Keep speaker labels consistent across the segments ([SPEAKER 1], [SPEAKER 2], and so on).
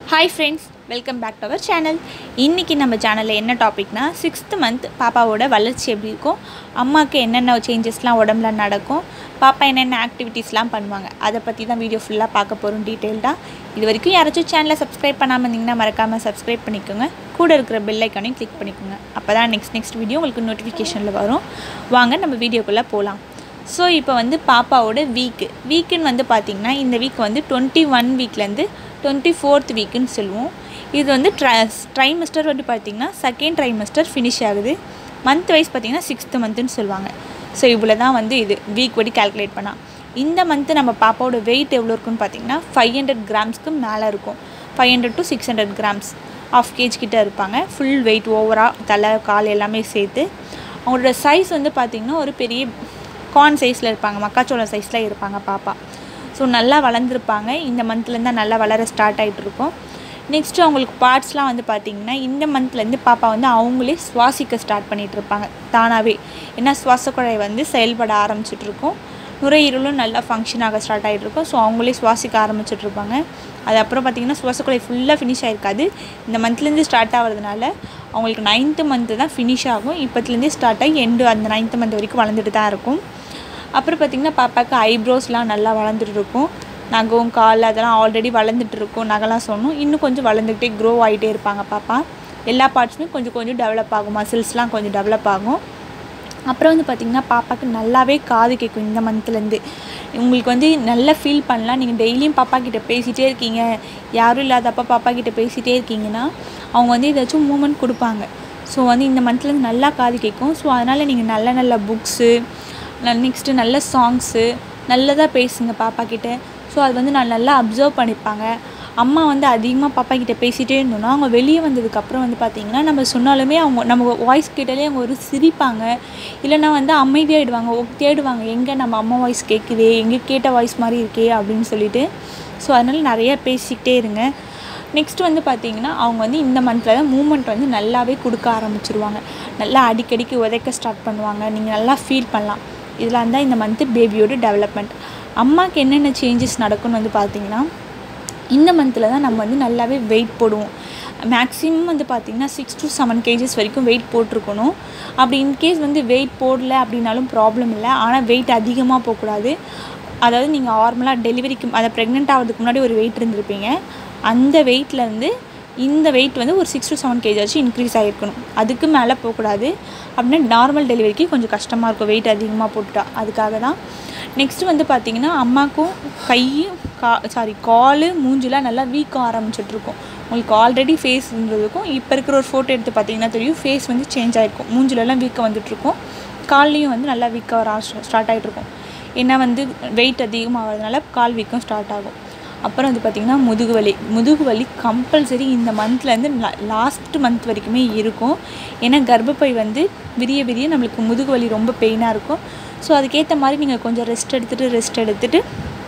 [SPEAKER 1] hi friends welcome back to our channel இன்றைக்கி நம்ம சேனலில் என்ன டாபிக்னா சிக்ஸ்த் மந்த் பாப்பாவோட வளர்ச்சி எப்படி இருக்கும் அம்மாவுக்கு என்னென்ன சேஞ்சஸ்லாம் உடம்புல நடக்கும் பாப்பா என்னென்ன ஆக்டிவிட்டீஸ்லாம் பண்ணுவாங்க அதை பற்றி தான் வீடியோ ஃபுல்லாக பார்க்க போகிறோம் டீட்டெயில்டாக இது வரைக்கும் யாராச்சும் சேனலை சப்ஸ்கிரைப் பண்ணாமல் இருந்தீங்கன்னா மறக்காமல் சப்ஸ்கிரைப் பண்ணிக்கோங்க கூட இருக்கிற பெல் ஐக்கானையும் கிளிக் பண்ணிக்கோங்க அப்போ தான் நெக்ஸ்ட் நெக்ஸ்ட் வீடியோ உங்களுக்கு நோட்டிஃபிகேஷனில் வரும் வாங்க நம்ம வீடியோக்குள்ளே போகலாம் ஸோ இப்போ வந்து பாப்பாவோட வீக்கு வீக்குன்னு வந்து பார்த்திங்கன்னா இந்த வீக் வந்து டுவெண்ட்டி ஒன் வீக்லேருந்து டுவெண்ட்டி ஃபோர்த் வீக்குன்னு சொல்லுவோம் இது வந்து ட்ரை ட்ரைமஸ்டர் வந்து பார்த்திங்கன்னா செகண்ட் ட்ரைமஸ்டர் ஃபினிஷ் ஆகுது மந்த் வைஸ் பார்த்திங்கன்னா சிக்ஸ்த்து மந்த்துன்னு சொல்லுவாங்க ஸோ இவ்வளோ தான் வந்து இது வீக் படி கால்குலேட் பண்ணால் இந்த மந்த்து நம்ம பாப்பாவோட வெயிட் எவ்வளோ இருக்குன்னு பார்த்திங்கன்னா ஃபைவ் ஹண்ட்ரட் கிராம்ஸ்க்கு மேலே இருக்கும் five hundred to six hundred grams half kg கிட்ட இருப்பாங்க ஃபுல் வெயிட் ஓவராக தலை கால் எல்லாமே சேர்த்து அவங்களோட சைஸ் வந்து பார்த்திங்கன்னா ஒரு பெரிய கார்ன் சைஸில் இருப்பாங்க மக்காச்சோளம் சைஸில் இருப்பாங்க பாப்பா ஸோ நல்லா வளர்ந்துருப்பாங்க இந்த மந்த்லேருந்து தான் நல்லா வளர ஸ்டார்ட் ஆகிட்டு இருக்கும் நெக்ஸ்ட்டு அவங்களுக்கு பார்ட்ஸ்லாம் வந்து பார்த்திங்கன்னா இந்த மந்த்லேருந்து பாப்பா வந்து அவங்களே சுவாசிக்க ஸ்டார்ட் பண்ணிகிட்டு இருப்பாங்க தானாகவே ஏன்னா சுவாசக்குழாய் வந்து செயல்பட ஆரம்பிச்சிட்ருக்கும் நுரையீரலும் நல்லா ஃபங்க்ஷன் ஆக ஸ்டார்ட் ஆகிட்டு இருக்கும் ஸோ அவங்களே சுவாசிக்க ஆரம்பிச்சிட்ருப்பாங்க அது அப்புறம் பார்த்திங்கன்னா சுவாசக்குழாய் ஃபுல்லாக ஃபினிஷ் ஆகிருக்காது இந்த மந்த்லேருந்து ஸ்டார்ட் ஆகிறதுனால அவங்களுக்கு நைன்த்து மந்த்து தான் ஃபினிஷ் ஆகும் இப்போத்துலேருந்தே ஸ்டார்ட் ஆகி எண்டு அந்த நைன்த்து மந்த் வரைக்கும் வளர்ந்துட்டு தான் இருக்கும் அப்புறம் பார்த்திங்கன்னா பாப்பாவுக்கு ஐப்ரோஸ்லாம் நல்லா வளர்ந்துட்டு இருக்கும் நகம் கால் அதெல்லாம் ஆல்ரெடி வளர்ந்துட்டு இருக்கும் நகைலாம் சொன்னோம் இன்னும் கொஞ்சம் வளர்ந்துக்கிட்டே க்ரோ ஆகிட்டே இருப்பாங்க பாப்பா எல்லா பார்ட்ஸுமே கொஞ்சம் கொஞ்சம் டெவலப் ஆகும் மசில்ஸ்லாம் கொஞ்சம் டெவலப் ஆகும் அப்புறம் வந்து பார்த்திங்கன்னா பாப்பாவுக்கு நல்லாவே காது கேட்கும் இந்த மந்த்லேருந்து உங்களுக்கு வந்து நல்லா ஃபீல் பண்ணலாம் நீங்கள் டெய்லியும் பாப்பா கிட்ட பேசிகிட்டே இருக்கீங்க யாரும் இல்லாதப்ப பாப்பா கிட்ட பேசிகிட்டே இருக்கீங்கன்னா அவங்க வந்து ஏதாச்சும் மூமெண்ட் கொடுப்பாங்க ஸோ வந்து இந்த மந்த்லேருந்து நல்லா காது கேட்கும் ஸோ அதனால் நீங்கள் நல்ல நல்ல புக்ஸு நெக்ஸ்ட்டு நல்ல சாங்ஸு நல்லதாக பேசுங்க பாப்பா கிட்ட ஸோ அது வந்து நான் நல்லா அப்சர்வ் பண்ணிப்பாங்க அம்மா வந்து அதிகமாக பாப்பா கிட்ட பேசிகிட்டே இருந்தோம்னா அவங்க வெளியே வந்ததுக்கப்புறம் வந்து பார்த்திங்கன்னா நம்ம சொன்னாலுமே அவங்க நம்ம வாய்ஸ் கேட்டாலே அவங்க ஒரு சிரிப்பாங்க இல்லைனா வந்து அமைதியாகிடுவாங்க தேடுவாங்க எங்கே நம்ம அம்மா வாய்ஸ் கேட்குதே எங்கே கேட்ட வாய்ஸ் மாதிரி இருக்கே அப்படின்னு சொல்லிட்டு ஸோ அதனால் நிறையா பேசிக்கிட்டே இருங்க நெக்ஸ்ட் வந்து பார்த்திங்கன்னா அவங்க வந்து இந்த மந்தில் தான் மூமெண்ட் வந்து நல்லாவே கொடுக்க ஆரம்பிச்சிருவாங்க நல்லா அடிக்கடிக்கு உதைக்க ஸ்டார்ட் பண்ணுவாங்க நீங்கள் நல்லா ஃபீல் பண்ணலாம் இதெல்லாம் தான் இந்த மந்த்து பேபியோட டெவலப்மெண்ட் அம்மாவுக்கு என்னென்ன சேஞ்சஸ் நடக்கும்னு வந்து பார்த்திங்கன்னா இந்த மந்தில் தான் நம்ம வந்து நல்லாவே வெயிட் போடுவோம் மேக்ஸிமம் வந்து பார்த்திங்கன்னா சிக்ஸ் டு செவன் கேஜஸ் வரைக்கும் வெயிட் போட்டிருக்கணும் அப்படி இன்கேஸ் வந்து வெயிட் போடல அப்படின்னாலும் ப்ராப்ளம் இல்லை ஆனால் வெயிட் அதிகமாக போகக்கூடாது அதாவது நீங்கள் நார்மலாக டெலிவரிக்கு அதை ப்ரெக்னென்ட் ஆகிறதுக்கு முன்னாடி ஒரு வெயிட் இருந்திருப்பீங்க அந்த வெயிட்லேருந்து இந்த வெயிட் வந்து ஒரு சிக்ஸ் டு செவன் கேஜி வச்சு இன்க்ரீஸ் ஆகிருக்கணும் அதுக்கு மேலே போகக்கூடாது அப்படின்னா நார்மல் டெலிவரிக்கு கொஞ்சம் கஷ்டமாக இருக்கும் வெயிட் அதிகமாக போட்டுட்டா அதுக்காக தான் நெக்ஸ்ட்டு வந்து பார்த்திங்கன்னா அம்மாக்கும் கை கா சாரி கால் மூஞ்சிலாம் நல்லா வீக்க ஆரம்பிச்சிட்ருக்கும் உங்களுக்கு ஆல்ரெடி ஃபேஸ் இருந்ததுக்கும் இப்போ இருக்கிற ஒரு ஃபோட்டோ எடுத்து பார்த்தீங்கன்னா தெரியும் ஃபேஸ் வந்து சேஞ்ச் ஆகிருக்கும் மூஞ்சிலலாம் வீக்கம் வந்துட்டுருக்கும் கால்லையும் வந்து நல்லா வீக்க வர ஸ்டார்ட் ஆகிட்ருக்கும் ஏன்னா வந்து வெயிட் அதிகமாகிறதுனால கால் வீக்கம் ஸ்டார்ட் ஆகும் அப்புறம் வந்து பார்த்திங்கன்னா முதுகு வலி முதுகு வலி கம்பல்சரி இந்த மந்த்லேருந்து லாஸ்ட் மந்த் வரைக்குமே இருக்கும் ஏன்னா கர்ப்பப்பை வந்து விரிய விரிய நம்மளுக்கு முதுகு வலி ரொம்ப பெயினாக இருக்கும் ஸோ அதுக்கேற்ற மாதிரி நீங்கள் கொஞ்சம் ரெஸ்ட் எடுத்துகிட்டு ரெஸ்ட் எடுத்துகிட்டு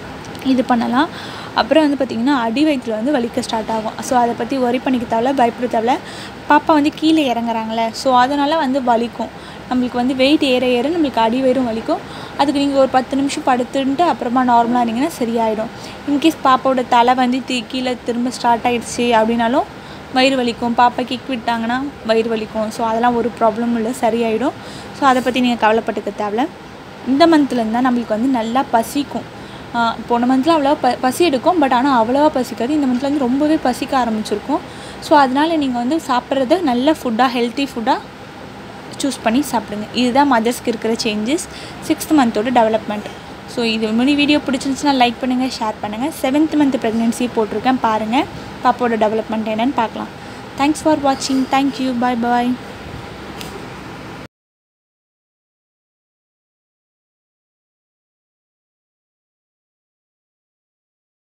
[SPEAKER 1] இது பண்ணலாம் அப்புறம் வந்து பார்த்திங்கன்னா அடி வயிற்றில் வந்து வலிக்க ஸ்டார்ட் ஆகும் ஸோ அதை பற்றி ஒரி பண்ணிக்க தேவையில்ல பயப்பட தேவையில்ல பாப்பா வந்து கீழே இறங்குறாங்களே ஸோ அதனால் வந்து வலிக்கும் நம்மளுக்கு வந்து வெயிட் ஏற ஏற நம்மளுக்கு அடி வயிறும் வலிக்கும் அதுக்கு நீங்கள் ஒரு பத்து நிமிஷம் படுத்துட்டு அப்புறமா நார்மலாக இருந்தீங்கன்னா சரியாயிடும் இன்கேஸ் பாப்பாவோட தலை வந்து தி கீழே திரும்ப ஸ்டார்ட் ஆகிடுச்சு அப்படின்னாலும் வயிறு வலிக்கும் பாப்பா கிக் விட்டாங்கன்னா வயிறு வலிக்கும் ஸோ அதெல்லாம் ஒரு ப்ராப்ளமும் இல்லை சரியாயிடும் ஸோ அதை பற்றி நீங்கள் கவலைப்பட்டுக்க தேவையில்ல இந்த மந்த்லேருந்து தான் நம்மளுக்கு வந்து நல்லா பசிக்கும் போன மந்தில் அவ்வளோவா ப பசி எடுக்கும் பட் ஆனால் அவ்வளோவா பசிக்காது இந்த மந்தில் வந்து ரொம்பவே பசிக்க ஆரம்பிச்சிருக்கும் ஸோ அதனால் நீங்கள் வந்து சாப்பிட்றது நல்ல ஃபுட்டாக ஹெல்த்தி ஃபுட்டாக சூஸ் பண்ணி சாப்பிடுங்க இதுதான் மதர்ஸ்க்கு இருக்கிற சேஞ்சஸ் சிக்ஸ்த் மந்தோட டெவலப்மெண்ட் ஸோ இது முடி வீடியோ பிடிச்சிருந்துச்சுன்னா லைக் பண்ணுங்கள் ஷேர் பண்ணுங்கள் செவன்த் மந்த் ப்ரெக்னென்சி போட்டிருக்கேன் பாருங்கள் பாப்பாவோட டெவலப்மெண்ட் என்னென்னு பார்க்கலாம் தேங்க்ஸ் ஃபார் வாட்சிங் தேங்க்யூ பாய் பாய்